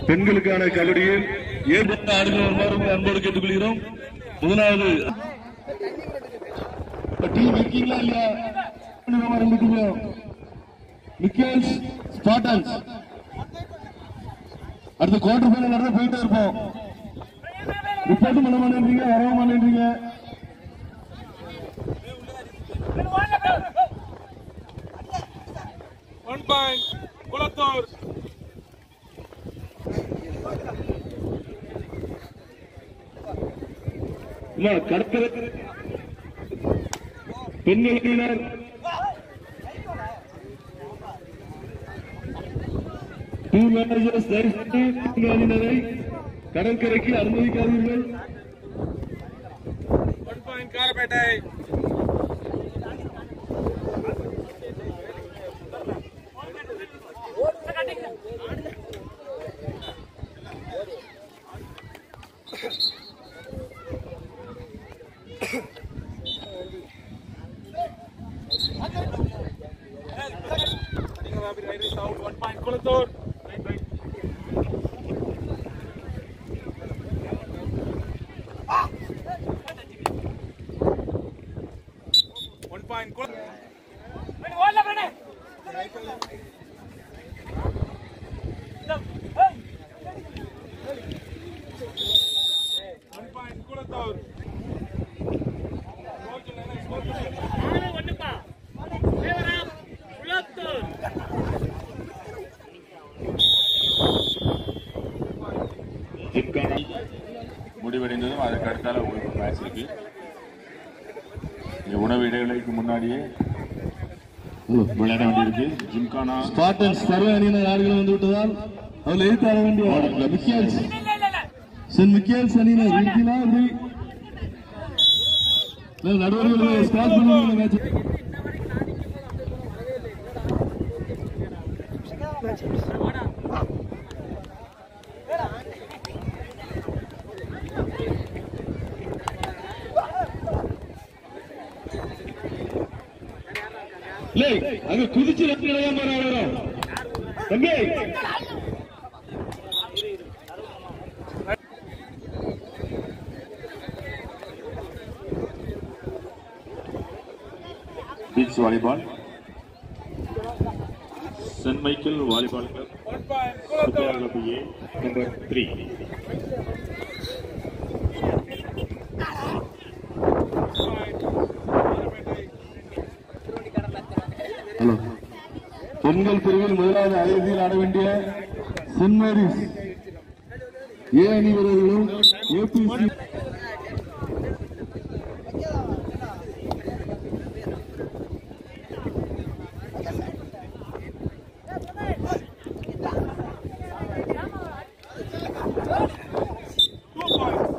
பெண்களுக்கான கபடியில் ஏற்பட்ட ஆடுகள் வருமாறு உங்களை அன்போடு கேட்டுக்கொள்கிறோம் முதலாவது டீம் இருக்கீங்களா இல்லையா ரெண்டு மிக்கேல்ஸ் ஸ்பாட்டன்ஸ் அடுத்த குவார்டர் ஃபைனல் நடந்து போயிட்டே இருப்போம் ரிப்போர்ட் பண்ண மாட்டேன்றீங்க வரவும் மாட்டேன்றீங்க ஒன் பாயிண்ட் குளத்தூர் இல்ல கடற்கரை பெண்கள் அணியினர் டீம் மேனேஜர்ஸ் தயவு செய்து பெண்கள் அணியினரை கடற்கரைக்கு அனுமதிக்காதீர்கள் one point Karapettai one point Kulathur one point Kulathur one point Kolathur gymkhana முடிவடைந்ததும் அதற்கு அடுத்தால ஒரு மேட்ச் இருக்கு இந்த உணவு இடைவேளைக்கு முன்னாடியே விளையாட வேண்டியிருக்கு ஜிம்கானா ஸ்பாட்டன்ஸ் பருவ அணியினர் ஆடுகள் வந்து விட்டதால் அதில் எதிர்த்து ஆட வேண்டிய மிக்கேல்ஸ் சென்ட் மிக்கேல்ஸ் அணியினர் இருக்கீங்களா அப்படி இல்ல, நடுவர்கள் ஸ்டார்ட் பண்ணுவாங்க மேட்ச் இல்லை அங்க குதிச்சு ரெண்டு இடையாம ஆடுறோம் தம்பி beach volleyball saint Michael volleyball club one point Kolathur சுத்தியாளர் ஏ நம்பர் த்ரீ ஹலோ பெண்கள் பிரிவில் முதலாவது அரையிறுதியில் ஆட வேண்டிய சென்ட் மேரிஸ் ஏ அணி வீரர்களும் ABC two point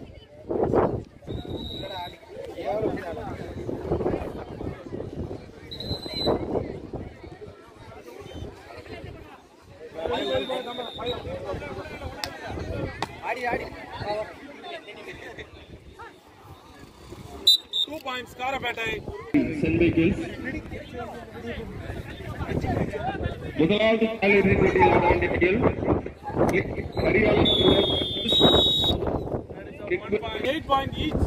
two points Karapettai saint Michael's முதலாவது காலிறுதி போட்டியில் ஆட வேண்டிய Haryana eight point each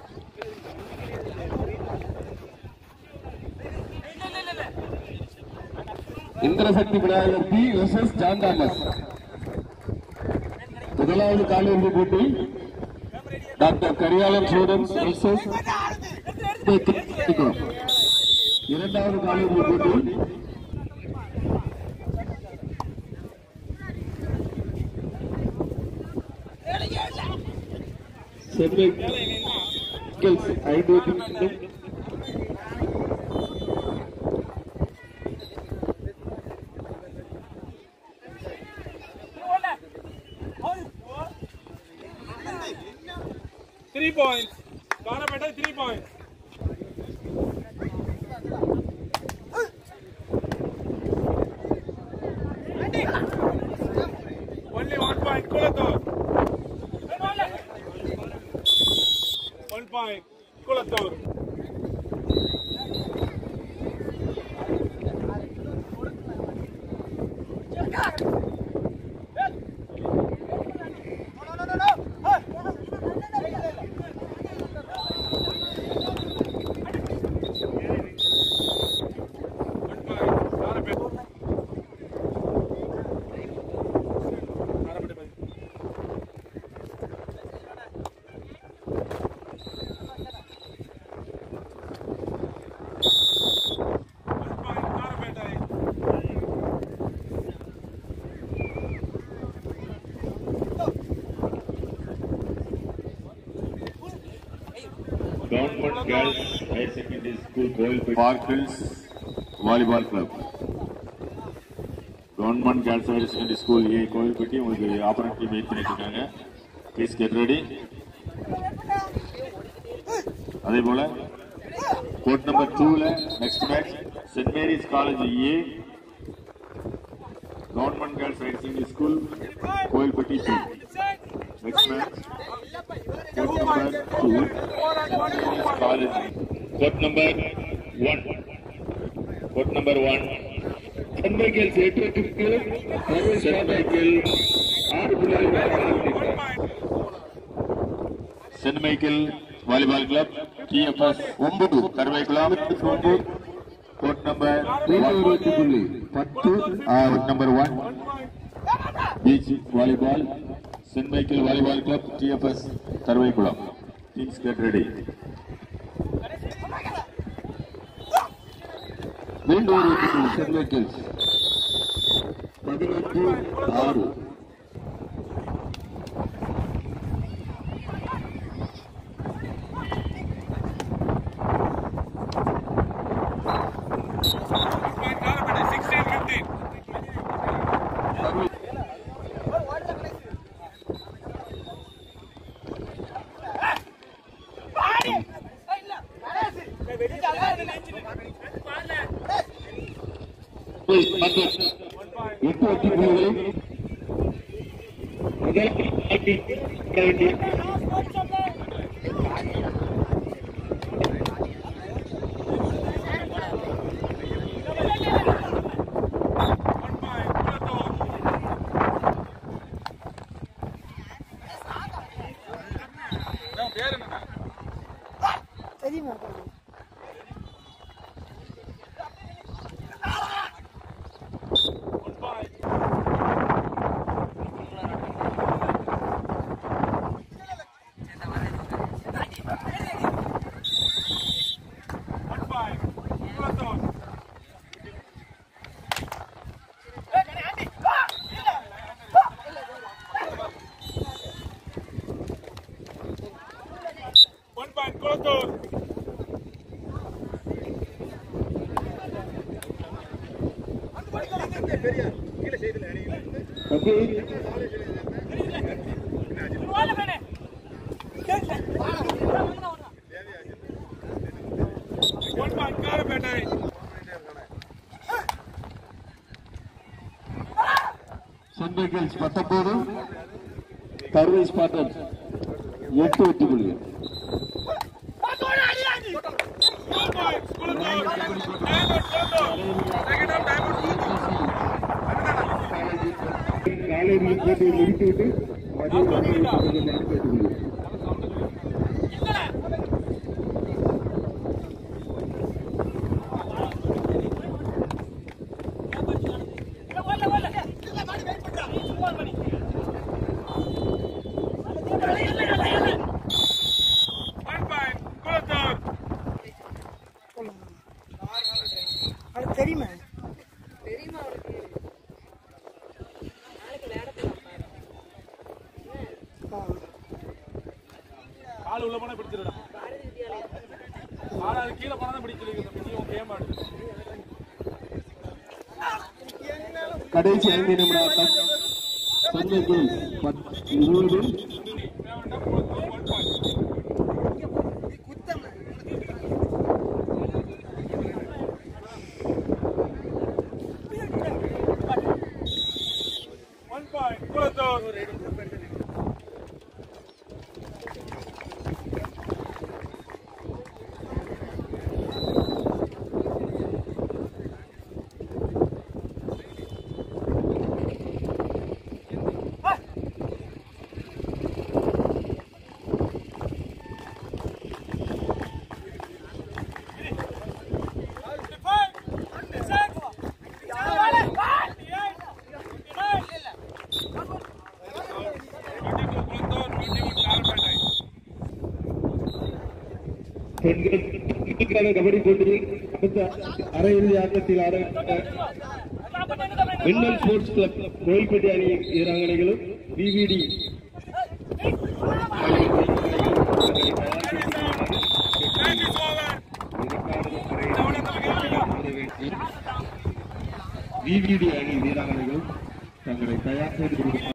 Indrasakthi Vinayagar B versus John Thomas முதலாவது காலிறுதி போட்டி டாக்டர் கரியாளன் சோழன் வெர்சஸ் இரண்டாவது காலிறுதி போட்டி சென்னை கிங்ஸ் ஐந்து வெற்றி three points Karapettai three points only one point Kulathur one point Kulathur Girls Higher Secondary School Kovilpatti park hills volleyball club government girls higher secondary school A Kovilpatti உங்களுக்கு ஆப்பரேட் டீம் வெயிட் பண்ணிட்டு இருக்காங்க ப்ளீஸ் கெட் ரெடி அதே போல கோட் நம்பர் டூல next match saint Mary's college A government girls higher secondary school Kovilpatti C next match court number two college court number one court number one saint Michael சேட்டுக்கு saint Michael ஆறு saint Michael volleyball club TFS ಒಂಬತ್ತು Karuvaikulam court number புள்ளி பத்து court number one beach volleyball saint Michael volleyball club TFS Tharuvaikulam teams get ready மீண்டும் ஒரு வெற்றி புள்ளி send Michael's பதினெட்டு ஆறு Sixteen fifteen. பத்து எட்டு வெற்றி புள்ளிகளை முதல் ஆட்டி வேண்டிய One point. Kulattur. நான் பேர் என்ன தெரியுமா One point. One point. Kulattur. One point. Kulattur. பத்து One point. Karapettai. Saint Michael's பத்தொன்பது கருவை ஸ்பாட்டன்ஸ் எட்டு வெற்றி புள்ளிகள் Two points. Kulattur. Time out. Kulattur. Second half time out. காலை போட்டியை முடித்துவிட்டு மதியம் வந்து கொஞ்சம் நேரம் கேட்டுக்கொள்கிறேன் One point. Kulattur. அது தெரியுமா ஆ. கால் உள்ள போனா பிடிச்சிருடா ஆனா அது கீழே போனா தான் பிடிச்சிருக்கு நீ உன் கேம் ஆடு கடைசி ஐந்து நிமிட ஆட்டம் சென்ட் மைக்கேல்ஸ் பத்- இருபது One point. Kulattur. Twenty-two Kulattur, twenty-one Karapettai. பெண்களுக்கான கபடி போட்டியில் அடுத்த அரையிறுதி ஆட்டத்தில் ஆட மின்னல் ஸ்போர்ட்ஸ் கிளப் கோயில்பட்டி அணி வீராங்கனைகளும் VVD Time is over. TVD அணி வீராங்கனைகள் தங்களை தயார் செய்து கொள்ளும்